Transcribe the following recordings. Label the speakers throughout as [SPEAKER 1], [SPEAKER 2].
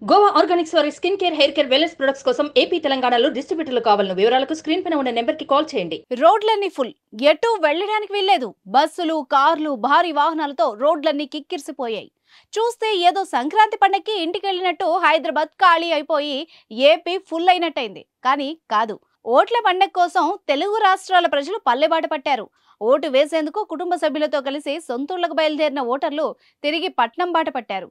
[SPEAKER 1] Goa organics వారి skin care hair care wellness products కోసం AP తెలంగాణలో డిస్ట్రిబ్యూటర్లు కావాలను వివరాలకు స్క్రీన్ పైన ఉన్న నెంబర్ కి కాల్ చేయండి
[SPEAKER 2] రోడ్లన్నీ ఫుల్ ఎటు వెళ్ళడానికి వీల్లేదు బస్సులు కార్లు భారీ వాహనాలతో రోడ్లన్నీ కిక్కిరిసిపోయాయి చూస్తే ఏదో సంక్రాంతి పండక్కి ఇంటికి వెళ్ళినట్టు హైదరాబాద్ ఖాళీ అయిపోయి ఏపీ ఫుల్ అయినట్టయింది కానీ కాదు ఓట్ల పండగ కోసం తెలుగు రాష్ట్రాల ప్రజలు పల్లెబాట పట్టారు ఓటు వేసేందుకు కుటుంబ సభ్యులతో కలిసి సొంతూళ్లకు బయలుదేరిన ఓటర్లు తిరిగి పట్నం బాట పట్టారు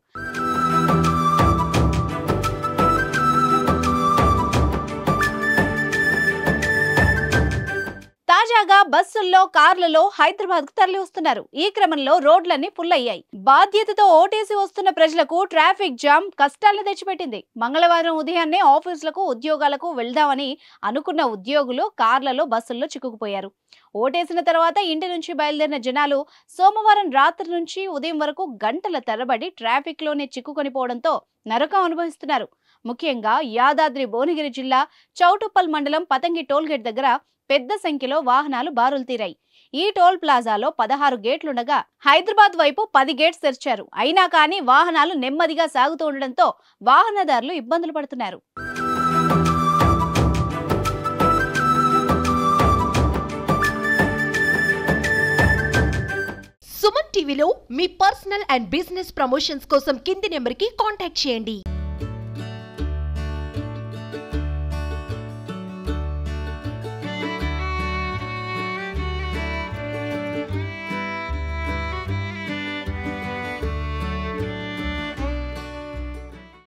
[SPEAKER 2] తాజాగా బస్సుల్లో కార్లలో హైదరాబాద్ కు తరలి వస్తున్నారు ఈ క్రమంలో రోడ్లన్నీ ఫుల్ అయ్యాయి బాధ్యతతో ఓటేసి వస్తున్న ప్రజలకు ట్రాఫిక్ జామ్ కష్టాలను తెచ్చిపెట్టింది మంగళవారం ఉదయాన్నే ఆఫీసులకు ఉద్యోగాలకు వెళ్దామని అనుకున్న ఉద్యోగులు కార్లలో బస్సుల్లో చిక్కుకుపోయారు ఓటేసిన తర్వాత ఇంటి నుంచి బయలుదేరిన జనాలు సోమవారం రాత్రి నుంచి ఉదయం వరకు గంటల తరబడి ట్రాఫిక్ లోనే చిక్కుకొని పోవడంతో నరకం అనుభవిస్తున్నారు ముఖ్యంగా యాదాద్రి భువనగిరి జిల్లా చౌటుప్పల్ మండలం పతంగి టోల్గేట్ దగ్గర పెద్ద సంఖ్యలో వాహనాలు బారులు తీరాయి ఈ టోల్ ప్లాజాలో పదహారు గేట్లుండగా హైదరాబాద్ వైపు పది గేట్స్ తెరిచారు అయినా కానీ వాహనాలు నెమ్మదిగా సాగుతూ ఉండడంతో వాహనదారులు ఇబ్బందులు పడుతున్నారు
[SPEAKER 3] సుమన్ టీవీలో మీ పర్సనల్ అండ్ బిజినెస్ ప్రమోషన్స్ కోసం కింది నెంబర్కి కాంటాక్ట్ చేయండి